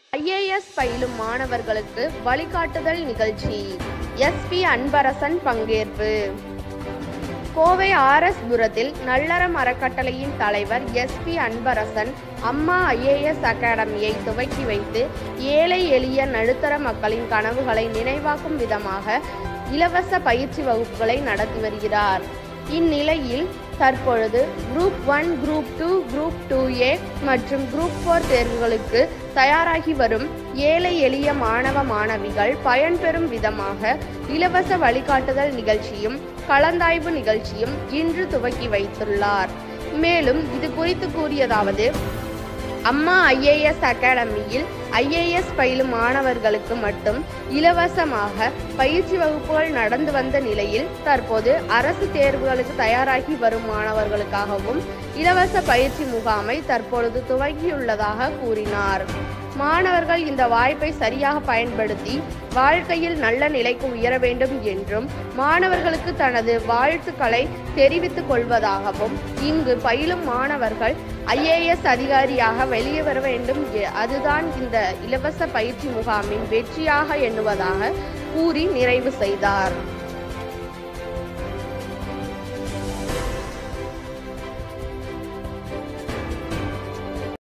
IAS பயிலும் மாணவர்களுக்கு வழிகாட்டுதல் நிகழ்ச்சி எஸ்பி அன்பரசன் பங்கேற்பு கோவை ஆர்எஸ் புரத்தில் நல்லறம் அறக்கட்டளையின் தலைவர் எஸ்பி அன்பரசன் அம்மா ஐஏஎஸ் அகாடமியை துவக்கி வைத்து ஏழை எளிய நடுத்தர மக்களின் கனவுகளை நினைவாக்கும் விதமாக இலவச பயிற்சி வகுப்புகளை நடத்தி வருகிறார் இந்நிலையில் தற்பொழுது group one group two group two A மற்றும் குரூப் ஃபோர் தேர்வுகளுக்கு தயாராகி வரும் ஏழை எளிய மாணவ மாணவிகள் பயன்பெறும் விதமாக இலவச வழிகாட்டுதல் நிகழ்ச்சியும் கலந்தாய்வு நிகழ்ச்சியும் இன்று துவக்கி வைத்துள்ளார் மேலும் இது குறித்து கூறியதாவது அம்மா ஐஏஎஸ் அகாடமியில் ஐஏஎஸ் பயிலும் மாணவர்களுக்கு மட்டும் இலவசமாக பயிற்சி வகுப்புகள் நடந்து வந்த நிலையில் தற்போது அரசு தேர்வுகளுக்கு தயாராகி வரும் மாணவர்களுக்காகவும் இலவச பயிற்சி முகாமை தற்பொழுது துவங்கியுள்ளதாக கூறினார் மாணவர்கள் இந்த வாய்ப்பை சரியாக பயன்படுத்தி வாழ்க்கையில் நல்ல நிலைக்கு உயர வேண்டும் என்றும் மாணவர்களுக்கு தனது வாழ்த்துக்களை தெரிவித்துக் கொள்வதாகவும் இங்கு பயிலும் மாணவர்கள் ஐஏஎஸ் அதிகாரியாக வெளியே வர வேண்டும் எ- அதுதான் இந்த இலவச பயிற்சி முகாமின் வெற்றியாக எண்ணுவதாக கூறி நிறைவு செய்தார்